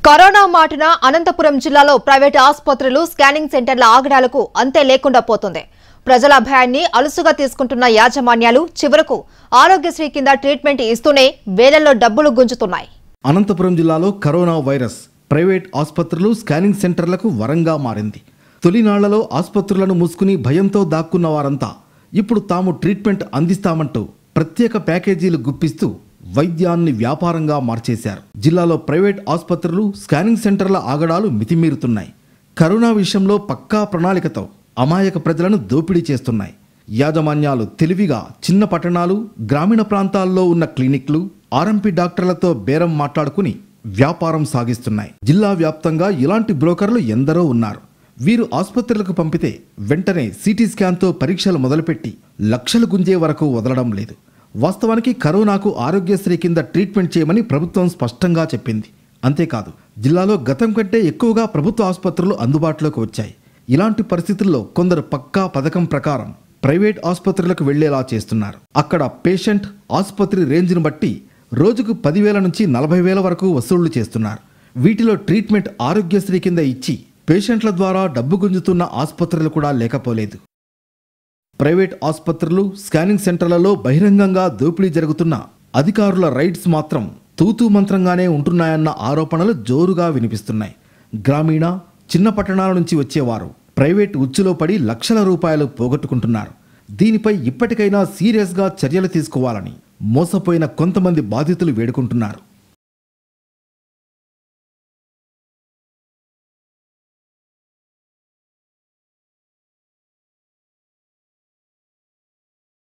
corona మాటున అనంతపురం జిల్లాలో private ఆసుపత్రులు స్కానింగ్ సెంటర్ల ఆగడాలకు అంతే లేకుండా పోతుంది ప్రజల భయాన్ని అలుసుగా తీసుకుంటున్న యాజమాన్యాలు చివరకు ఆరోగ్యశ్రీ కింద ట్రీట్మెంట్ ఇస్తూనే వేలల్లో డబ్బులు గుంజుతున్నాయి అనంతపురం జిల్లాలో కరోనా వైరస్ ప్రైవేట్ ఆసుపత్రులు స్కానింగ్ సెంటర్లకు వరంగా మారింది తొలినాళ్లలో ఆసుపత్రులను మూసుకుని భయంతో దాక్కున్న వారంతా ఇప్పుడు తాము ట్రీట్మెంట్ అందిస్తామంటూ ప్రత్యేక ప్యాకేజీలు గుప్పిస్తూ వైద్యాన్ని వ్యాపారంగా మార్చేశారు జిల్లాలో ప్రైవేట్ ఆసుపత్రులు స్కానింగ్ సెంటర్ల ఆగడాలు మితిమీరుతున్నాయి కరోనా విషయంలో పక్కా ప్రణాళికతో అమాయక ప్రజలను దోపిడీ చేస్తున్నాయి యాజమాన్యాలు తెలివిగా చిన్న పట్టణాలు గ్రామీణ ప్రాంతాల్లో ఉన్న క్లినిక్లు ఆర్ఎంపీ డాక్టర్లతో బేరం మాట్లాడుకుని వ్యాపారం సాగిస్తున్నాయి జిల్లా వ్యాప్తంగా ఇలాంటి బ్రోకర్లు ఎందరో ఉన్నారు వీరు ఆసుపత్రులకు పంపితే వెంటనే సిటీ స్కాన్తో పరీక్షలు మొదలుపెట్టి లక్షలు గుంజే వరకు వదలడం లేదు వాస్తవానికి కరోనాకు ఆరోగ్యశ్రీ కింద ట్రీట్మెంట్ చేయమని ప్రభుత్వం స్పష్టంగా చెప్పింది అంతేకాదు జిల్లాలో గతం కంటే ఎక్కువగా ప్రభుత్వ ఆసుపత్రులు అందుబాటులోకి వచ్చాయి ఇలాంటి పరిస్థితుల్లో కొందరు పక్కా పథకం ప్రకారం ప్రైవేట్ ఆసుపత్రులకు వెళ్లేలా చేస్తున్నారు అక్కడ పేషెంట్ ఆసుపత్రి రేంజ్ను బట్టి రోజుకు పదివేల నుంచి నలభై వేల వరకు వసూళ్లు చేస్తున్నారు వీటిలో ట్రీట్మెంట్ ఆరోగ్యశ్రీ కింద ఇచ్చి పేషెంట్ల ద్వారా డబ్బు గుంజుతున్న ఆసుపత్రులు కూడా లేకపోలేదు ప్రైవేట్ ఆసుపత్రులు స్కానింగ్ సెంటర్లలో బహిరంగంగా దోపిడీ జరుగుతున్న అధికారుల రైడ్స్ మాత్రం తూతూ మంత్రంగానే ఉంటున్నాయన్న ఆరోపణలు జోరుగా వినిపిస్తున్నాయి గ్రామీణ చిన్న పట్టణాల నుంచి వచ్చేవారు ప్రైవేట్ ఉచ్చులో పడి లక్షల రూపాయలు పోగొట్టుకుంటున్నారు దీనిపై ఇప్పటికైనా సీరియస్గా చర్యలు తీసుకోవాలని మోసపోయిన కొంతమంది బాధితులు వేడుకుంటున్నారు